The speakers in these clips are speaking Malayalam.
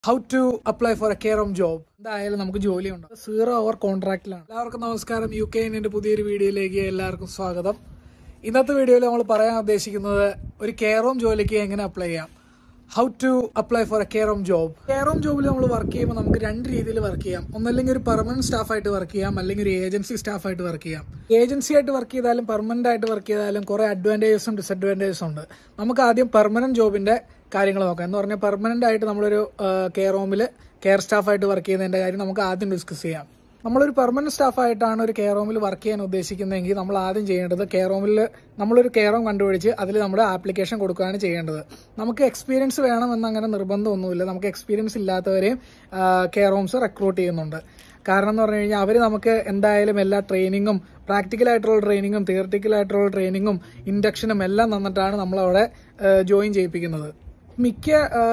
how to apply for a care home job എന്തായാലും നമുക്ക് ജോലിയുണ്ട് സീറോ അവർ കോൺട്രാക്റ്റിലാണ് എല്ലാവർക്കും നമസ്കാരം യു കെ എൻ്റെ പുതിയൊരു വീഡിയോയിലേക്ക് എല്ലാവർക്കും സ്വാഗതം ഇന്നത്തെ വീഡിയോയിൽ നമ്മൾ പറയാൻ ഉദ്ദേശിക്കുന്നത് ഒരു കെയർ ഓം ജോലിക്ക് എങ്ങനെ അപ്ലൈ ചെയ്യാം how to apply for a care home job care home ജോബിൽ നമ്മൾ വർക്ക് ചെയ്യുമ്പോൾ നമുക്ക് രണ്ട് രീതിയിൽ വർക്ക് ചെയ്യാം ഒന്നല്ലെങ്കിൽ ഒരു പെർമനന്റ് സ്റ്റാഫായിട്ട് വർക്ക് ചെയ്യാം അല്ലെങ്കിൽ ഒരു ഏജൻസി സ്റ്റാഫായിട്ട് വർക്ക് ചെയ്യാം ഏജൻസി ആയിട്ട് വർക്ക് ചെയ്താലും പെർമനന്റ് ആയിട്ട് വർക്ക് ചെയ്താലും കുറെ അഡ്വാൻറ്റേജസും ഡിസഡ്വാൻറ്റേജസും ഉണ്ട് നമുക്ക് ആദ്യം പെർമനന്റ് ജോബിന്റെ കാര്യങ്ങൾ നോക്കാം എന്ന് പറഞ്ഞാൽ പെർമനന്റ് ആയിട്ട് നമ്മളൊരു കെയർ ഹോമിൽ കെയർ സ്റ്റാഫായിട്ട് വർക്ക് ചെയ്യുന്നതിന്റെ കാര്യം നമുക്ക് ആദ്യം ഡിസ്കസ് ചെയ്യാം നമ്മളൊരു പെർമനന്റ് സ്റ്റാഫായിട്ടാണ് ഒരു കെയർ ഹോമിൽ വർക്ക് ചെയ്യാൻ ഉദ്ദേശിക്കുന്നതെങ്കിൽ നമ്മൾ ആദ്യം ചെയ്യേണ്ടത് കെയർ ഹോമിൽ നമ്മളൊരു കെയർ ഹോം കണ്ടുപിടിച്ച് അതിൽ നമ്മുടെ ആപ്ലിക്കേഷൻ കൊടുക്കുകയാണ് ചെയ്യേണ്ടത് നമുക്ക് എക്സ്പീരിയൻസ് വേണമെന്ന് അങ്ങനെ നിർബന്ധമൊന്നുമില്ല നമുക്ക് എക്സ്പീരിയൻസ് ഇല്ലാത്തവരെയും കെയർ ഹോംസ് റിക്രൂട്ട് ചെയ്യുന്നുണ്ട് കാരണം എന്ന് പറഞ്ഞു കഴിഞ്ഞാൽ അവർ നമുക്ക് എന്തായാലും എല്ലാ ട്രെയിനിങ്ങും പ്രാക്ടിക്കൽ ആയിട്ടുള്ള ട്രെയിനിങ്ങും തിയറട്ടിക്കൽ ആയിട്ടുള്ള ട്രെയിനിങ്ങും ഇൻഡക്ഷനും എല്ലാം തന്നിട്ടാണ് നമ്മളവിടെ ജോയിൻ ചെയ്യിപ്പിക്കുന്നത് മിക്ക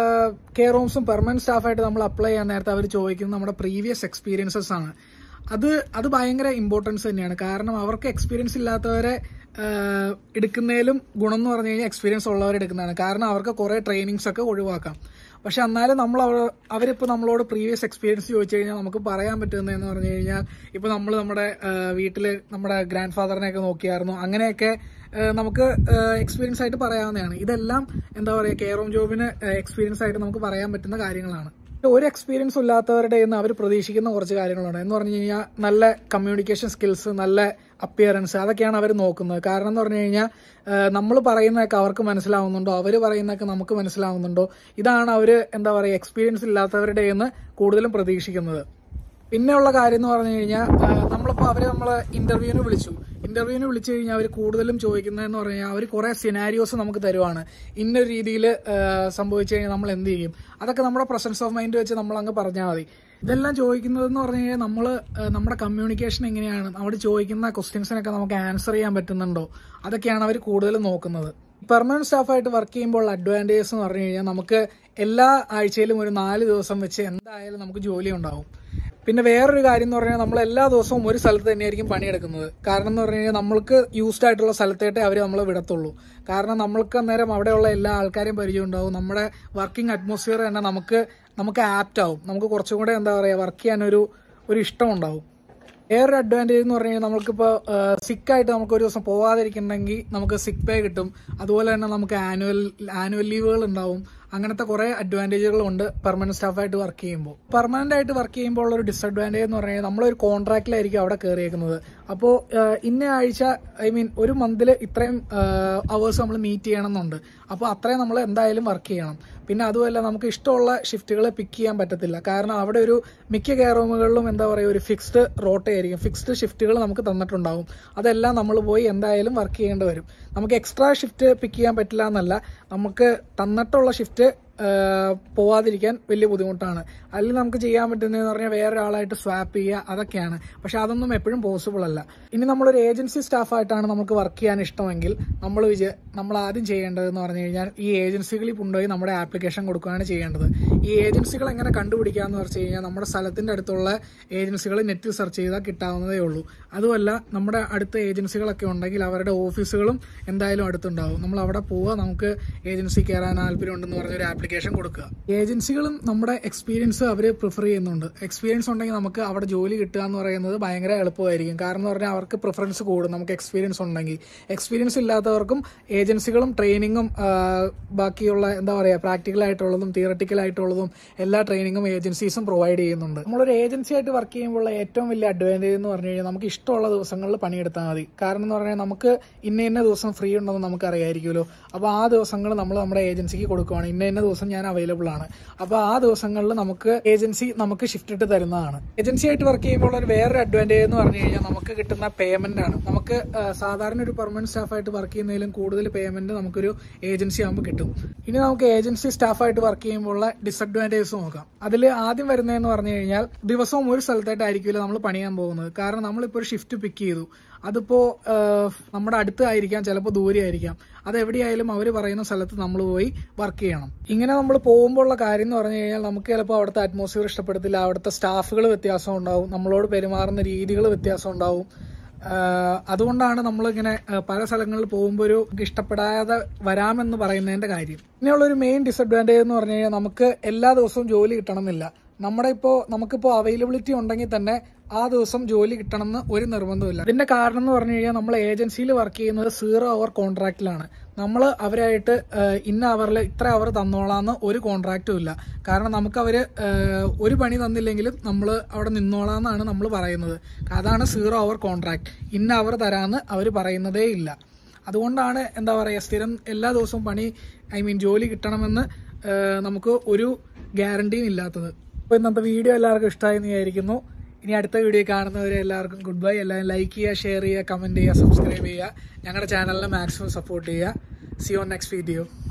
കെയർ ഹോംസും പെർമനന്റ് സ്റ്റാഫായിട്ട് നമ്മൾ അപ്ലൈ ചെയ്യാൻ നേരത്തെ അവർ ചോദിക്കുന്നത് നമ്മുടെ പ്രീവിയസ് എക്സ്പീരിയൻസസ് ആണ് അത് അത് ഭയങ്കര ഇമ്പോർട്ടൻസ് തന്നെയാണ് കാരണം അവർക്ക് എക്സ്പീരിയൻസ് ഇല്ലാത്തവരെ ആഹ്, എടുക്കുന്നതിലും ഗുണം എന്ന് പറഞ്ഞു കഴിഞ്ഞാൽ എക്സ്പീരിയൻസ് ഉള്ളവരെ എടുക്കുന്നതാണ് കാരണം അവർക്ക് കുറെ ട്രെയിനിങ്സ് ഒക്കെ ഒഴിവാക്കാം പക്ഷെ എന്നാലും നമ്മൾ അവർ അവരിപ്പോൾ നമ്മളോട് പ്രീവിയസ് എക്സ്പീരിയൻസ് ചോദിച്ചു കഴിഞ്ഞാൽ നമുക്ക് പറയാൻ പറ്റുന്നതെന്ന് പറഞ്ഞു കഴിഞ്ഞാൽ ഇപ്പോൾ നമ്മൾ നമ്മുടെ വീട്ടിൽ നമ്മുടെ ഗ്രാൻഡ് ഫാദറിനെയൊക്കെ നോക്കിയായിരുന്നു അങ്ങനെയൊക്കെ ആഹ്, നമുക്ക് എക്സ്പീരിയൻസ് ആയിട്ട് പറയാവുന്നതാണ് ഇതെല്ലാം എന്താ പറയുക കെയർ ഹോം ജോബിന് എക്സ്പീരിയൻസ് ആയിട്ട് നമുക്ക് പറയാൻ പറ്റുന്ന കാര്യങ്ങളാണ് ഒരു എക്സ്പീരിയൻസ് ഇല്ലാത്തവരുടെ നിന്ന് അവർ പ്രതീക്ഷിക്കുന്ന കുറച്ച് കാര്യങ്ങളുണ്ട് എന്ന് പറഞ്ഞു കഴിഞ്ഞാൽ നല്ല കമ്മ്യൂണിക്കേഷൻ സ്കിൽസ് നല്ല അപ്പിയറൻസ് അതൊക്കെയാണ് അവർ നോക്കുന്നത് കാരണം എന്ന് പറഞ്ഞു കഴിഞ്ഞാൽ നമ്മൾ പറയുന്നതൊക്കെ അവർക്ക് മനസ്സിലാവുന്നുണ്ടോ അവർ പറയുന്നതൊക്കെ നമുക്ക് മനസ്സിലാവുന്നുണ്ടോ ഇതാണ് അവർ എന്താ പറയുക എക്സ്പീരിയൻസ് ഇല്ലാത്തവരുടെ നിന്ന് കൂടുതലും പ്രതീക്ഷിക്കുന്നത് പിന്നെയുള്ള കാര്യം എന്ന് പറഞ്ഞു കഴിഞ്ഞാൽ നമ്മളിപ്പോൾ അവരെ നമ്മൾ ഇന്റർവ്യൂവിന് വിളിച്ചു ഇന്റർവ്യൂവിന് വിളിച്ചു കഴിഞ്ഞാൽ അവർ കൂടുതലും ചോദിക്കുന്നതെന്ന് പറഞ്ഞു കഴിഞ്ഞാൽ അവർ കുറെ സിനാരിയോസ് നമുക്ക് തരുവാണ് ഇന്ന രീതിയിൽ സംഭവിച്ചു കഴിഞ്ഞാൽ നമ്മൾ എന്ത് ചെയ്യും അതൊക്കെ നമ്മുടെ പ്രസൻസ് ഓഫ് മൈൻഡ് വെച്ച് നമ്മൾ അങ്ങ് പറഞ്ഞാൽ മതി ഇതെല്ലാം ചോദിക്കുന്നതെന്ന് പറഞ്ഞു കഴിഞ്ഞാൽ നമ്മൾ നമ്മുടെ കമ്മ്യൂണിക്കേഷൻ എങ്ങനെയാണ് അവിടെ ചോദിക്കുന്ന ക്വസ്റ്റ്യൻസിനൊക്കെ നമുക്ക് ആൻസർ ചെയ്യാൻ പറ്റുന്നുണ്ടോ അതൊക്കെയാണ് അവർ കൂടുതലും നോക്കുന്നത് പെർമനന്റ് സ്റ്റാഫായിട്ട് വർക്ക് ചെയ്യുമ്പോൾ അഡ്വാൻറ്റേജസ് എന്ന് പറഞ്ഞു കഴിഞ്ഞാൽ നമുക്ക് എല്ലാ ആഴ്ചയിലും ഒരു നാല് ദിവസം വെച്ച് എന്തായാലും നമുക്ക് ജോലി ഉണ്ടാവും പിന്നെ വേറൊരു കാര്യം എന്ന് പറഞ്ഞാൽ നമ്മൾ എല്ലാ ദിവസവും ഒരു സ്ഥലത്ത് തന്നെയായിരിക്കും പണിയെടുക്കുന്നത് കാരണം എന്ന് പറഞ്ഞു കഴിഞ്ഞാൽ നമ്മൾക്ക് യൂസ്ഡ് ആയിട്ടുള്ള സ്ഥലത്തേട്ടേ അവർ നമ്മളെ വിടത്തുള്ളൂ കാരണം നമ്മൾക്ക് അന്നേരം അവിടെയുള്ള എല്ലാ ആൾക്കാരെയും പരിചയം ഉണ്ടാവും നമ്മുടെ വർക്കിംഗ് അറ്റ്മോസ്ഫിയർ തന്നെ നമുക്ക് നമുക്ക് ആപ്റ്റ് ആവും നമുക്ക് കുറച്ചും കൂടെ എന്താ പറയുക വർക്ക് ചെയ്യാനൊരു ഒരു ഇഷ്ടം ഉണ്ടാവും വേറൊരു അഡ്വാൻറ്റേജ് എന്ന് പറഞ്ഞു കഴിഞ്ഞാൽ നമുക്കിപ്പോൾ സിക്കായിട്ട് നമുക്ക് ഒരു ദിവസം പോവാതിരിക്കുന്നുണ്ടെങ്കിൽ നമുക്ക് സിക്ക് പേ കിട്ടും അതുപോലെ തന്നെ നമുക്ക് ആനുവൽ ആനുവൽ ലീവുകൾ ഉണ്ടാവും അങ്ങനത്തെ കുറെ അഡ്വാൻറ്റേജുകളുണ്ട് പെർമനന്റ് സ്റ്റാഫായിട്ട് വർക്ക് ചെയ്യുമ്പോൾ പെർമനന്റ് ആയിട്ട് വർക്ക് ചെയ്യുമ്പോൾ ഉള്ള ഒരു ഡിസഡ്വാൻറ്റേജ് എന്ന് പറഞ്ഞു കഴിഞ്ഞാൽ നമ്മളൊരു കോൺട്രാക്റ്റിലായിരിക്കും അവിടെ കയറിയേക്കുന്നത് അപ്പോൾ ഇന്ന ആഴ്ച ഐ മീൻ ഒരു മന്തിൽ ഇത്രയും അവേഴ്സ് നമ്മൾ മീറ്റ് ചെയ്യണം എന്നുണ്ട് അപ്പോൾ അത്രയും നമ്മൾ എന്തായാലും വർക്ക് ചെയ്യണം പിന്നെ അതുമല്ല നമുക്ക് ഇഷ്ടമുള്ള ഷിഫ്റ്റുകൾ പിക്ക് ചെയ്യാൻ പറ്റത്തില്ല കാരണം അവിടെ ഒരു മിക്ക കെയർ റൂമുകളിലും എന്താ പറയുക ഒരു ഫിക്സ്ഡ് റോട്ടേ ആയിരിക്കും ഫിക്സ്ഡ് ഷിഫ്റ്റുകൾ നമുക്ക് തന്നിട്ടുണ്ടാവും അതെല്ലാം നമ്മൾ പോയി എന്തായാലും വർക്ക് ചെയ്യേണ്ടി വരും നമുക്ക് എക്സ്ട്രാ ഷിഫ്റ്റ് പിക്ക് ചെയ്യാൻ പറ്റില്ല എന്നല്ല നമുക്ക് തന്നിട്ടുള്ള ഷിഫ്റ്റ് പോവാതിരിക്കാൻ വലിയ ബുദ്ധിമുട്ടാണ് അതിൽ നമുക്ക് ചെയ്യാൻ പറ്റുന്നതെന്ന് പറഞ്ഞാൽ വേറെ ഒരാളായിട്ട് സ്വാപ്പ് ചെയ്യുക അതൊക്കെയാണ് പക്ഷെ അതൊന്നും എപ്പോഴും പോസിബിൾ അല്ല ഇനി നമ്മളൊരു ഏജൻസി സ്റ്റാഫായിട്ടാണ് നമുക്ക് വർക്ക് ചെയ്യാൻ ഇഷ്ടമെങ്കിൽ നമ്മൾ വിജയ നമ്മൾ ആദ്യം ചെയ്യേണ്ടതെന്ന് പറഞ്ഞു കഴിഞ്ഞാൽ ഈ ഏജൻസികളിൽ കൊണ്ടുപോയി നമ്മുടെ ആപ്ലിക്കേഷൻ കൊടുക്കുകയാണ് ചെയ്യേണ്ടത് ഈ ഏജൻസികൾ എങ്ങനെ കണ്ടുപിടിക്കാന്ന് പറഞ്ഞു കഴിഞ്ഞാൽ നമ്മുടെ സ്ഥലത്തിന്റെ അടുത്തുള്ള ഏജൻസികൾ നെറ്റിൽ സെർച്ച് ചെയ്താൽ കിട്ടാവുന്നതേ ഉള്ളൂ അതുമല്ല നമ്മുടെ അടുത്ത ഏജൻസികളൊക്കെ ഉണ്ടെങ്കിൽ അവരുടെ ഓഫീസുകളും എന്തായാലും അടുത്തുണ്ടാവും നമ്മൾ അവിടെ പോവുക നമുക്ക് ഏജൻസി കയറാൻ താല്പര്യം ഉണ്ടെന്ന് പറഞ്ഞൊരു ആപ്ലിക്കേഷൻ കൊടുക്കുക ഏജൻസികളും നമ്മുടെ എക്സ്പീരിയൻസ് അവർ പ്രിഫർ ചെയ്യുന്നുണ്ട് എക്സ്പീരിയൻസ് ഉണ്ടെങ്കിൽ നമുക്ക് അവിടെ ജോലി കിട്ടുക എന്ന് പറയുന്നത് ഭയങ്കര എളുപ്പമായിരിക്കും കാരണം എന്ന് പറഞ്ഞാൽ അവർക്ക് പ്രിഫറൻസ് കൂടും നമുക്ക് എക്സ്പീരിയൻസ് ഉണ്ടെങ്കിൽ എക്സ്പീരിയൻസ് ഇല്ലാത്തവർക്കും ഏജൻസികളും ട്രെയിനിങ്ങും ബാക്കിയുള്ള എന്താ പറയുക പ്രാക്ടിക്കൽ ആയിട്ടുള്ളതും തിയറട്ടിക്കൽ ആയിട്ടുള്ളതും എല്ലാ ട്രെയിനിങ്ങും ഏജൻസീസും പ്രൊവൈഡ് ചെയ്യുന്നുണ്ട് നമ്മളൊരു ഏജൻസി ആയിട്ട് വർക്ക് ചെയ്യുമ്പോൾ ഏറ്റവും വലിയ അഡ്വാൻറ്റേജ് എന്ന് പറഞ്ഞു കഴിഞ്ഞാൽ നമുക്ക് ഇഷ്ടമുള്ള ദിവസങ്ങളിൽ പണിയെടുത്താൽ മതി കാരണം എന്ന് പറഞ്ഞാൽ നമുക്ക് ഇന്ന ഇന്ന ദിവസം ഫ്രീ ഉണ്ടെന്ന് നമുക്ക് അറിയായിരിക്കുമല്ലോ അപ്പോൾ ആ ദിവസങ്ങൾ നമ്മൾ നമ്മുടെ ഏജൻസിക്ക് കൊടുക്കുവാണ് ഇന്ന ഇന്ന ദിവസം ഞാൻ അവൈലബിൾ ആണ് അപ്പോൾ ആ ദിവസങ്ങളിൽ നമുക്ക് ഏജൻസി നമുക്ക് ഷിഫ്റ്റ് ഇട്ട് തരുന്നതാണ് ഏജൻസി ആയിട്ട് വർക്ക് ചെയ്യുമ്പോൾ ഒരു വേറൊരു അഡ്വാൻറ്റേജ് എന്ന് പറഞ്ഞു കഴിഞ്ഞാൽ നമുക്ക് കിട്ടുന്ന പേയ്മെന്റ് ആണ് നമുക്ക് ആ, സാധാരണ ഒരു പെർമനന്റ് സ്റ്റാഫായിട്ട് വർക്ക് ചെയ്യുന്നതിലും കൂടുതൽ പേയ്മെന്റ് നമുക്കൊരു ഏജൻസി ആകുമ്പോൾ കിട്ടും ഇനി നമുക്ക് ഏജൻസി സ്റ്റാഫായിട്ട് വർക്ക് ചെയ്യുമ്പോൾ ഉള്ള ഡിസഡ്വാൻറ്റേജസ് നോക്കാം അതിൽ ആദ്യം വരുന്നതെന്ന് പറഞ്ഞു കഴിഞ്ഞാൽ ദിവസവും ഒരു സ്ഥലത്തായിട്ടായിരിക്കില്ല നമ്മൾ പണിയാൻ പോകുന്നത് കാരണം നമ്മളിപ്പോൾ ഒരു ഷിഫ്റ്റ് പിക്ക് ചെയ്തു അതിപ്പോ ആ, നമ്മുടെ അടുത്തായിരിക്കാം ചിലപ്പോൾ ദൂരെ ആയിരിക്കാം അത് എവിടെയായാലും അവർ പറയുന്ന സ്ഥലത്ത് നമ്മൾ പോയി വർക്ക് ചെയ്യണം ഇങ്ങനെ നമ്മൾ പോകുമ്പോൾ ഉള്ള കാര്യം എന്ന് പറഞ്ഞു കഴിഞ്ഞാൽ നമുക്ക് ചിലപ്പോൾ അവിടുത്തെ അറ്റ്മോസ്ഫിയർ ഇഷ്ടപ്പെടത്തില്ല അവിടുത്തെ സ്റ്റാഫുകൾ വ്യത്യാസം ഉണ്ടാവും നമ്മളോട് പെരുമാറുന്ന രീതികൾ വ്യത്യാസം ഉണ്ടാവും ആഹ് അതുകൊണ്ടാണ് നമ്മളിങ്ങനെ ആഹ് പല സ്ഥലങ്ങളിൽ പോകുമ്പോൾ ഒരു ഇഷ്ടപ്പെടാതെ വരാമെന്ന് പറയുന്നതിന്റെ കാര്യം ഇനിയുള്ളൊരു മെയിൻ ഡിസഡ്വാൻറ്റേജ് എന്ന് പറഞ്ഞു കഴിഞ്ഞാൽ നമുക്ക് എല്ലാ ദിവസവും ജോലി കിട്ടണമെന്നില്ല നമ്മുടെ ഇപ്പോൾ നമുക്കിപ്പോൾ അവൈലബിലിറ്റി ഉണ്ടെങ്കിൽ തന്നെ ആ ദിവസം ജോലി കിട്ടണമെന്ന് ഒരു നിർബന്ധമില്ല ഇതിന്റെ കാരണം എന്ന് പറഞ്ഞു കഴിഞ്ഞാൽ നമ്മൾ ഏജൻസിയിൽ വർക്ക് ചെയ്യുന്നത് സീറോ അവർ കോൺട്രാക്റ്റിലാണ് നമ്മൾ അവരായിട്ട് ആഹ് ഇന്ന അവറിൽ ഇത്ര അവർ തന്നോളാന്ന് ഒരു കോൺട്രാക്റ്റും ഇല്ല കാരണം നമുക്ക് അവർ ഒരു പണി തന്നില്ലെങ്കിലും നമ്മൾ അവിടെ നിന്നോളാന്നാണ് നമ്മൾ പറയുന്നത് അതാണ് സീറോ അവർ കോൺട്രാക്ട് ഇന്ന അവർ തരാമെന്ന് അവർ പറയുന്നതേ ഇല്ല അതുകൊണ്ടാണ് എന്താ പറയുക സ്ഥിരം എല്ലാ ദിവസവും പണി ഐ മീൻ ജോലി കിട്ടണമെന്ന് ആഹ് നമുക്ക് ഒരു ഗ്യാരണ്ടിയും ഇല്ലാത്തത് അപ്പോൾ ഇന്നത്തെ വീഡിയോ എല്ലാവർക്കും ഇഷ്ടമായി എന്ന് വിചാരിക്കുന്നു ഇനി അടുത്ത വീഡിയോ കാണുന്നവരെ എല്ലാവർക്കും ഗുഡ് ബൈ എല്ലാവരും ലൈക്ക് ചെയ്യുക ഷെയർ ചെയ്യുക കമൻറ്റ് ചെയ്യുക സബ്സ്ക്രൈബ് ചെയ്യുക ഞങ്ങളുടെ ചാനലിനെ മാക്സിമം സപ്പോർട്ട് ചെയ്യുക സി ഓൺ നെക്സ്റ്റ് വീഡിയോ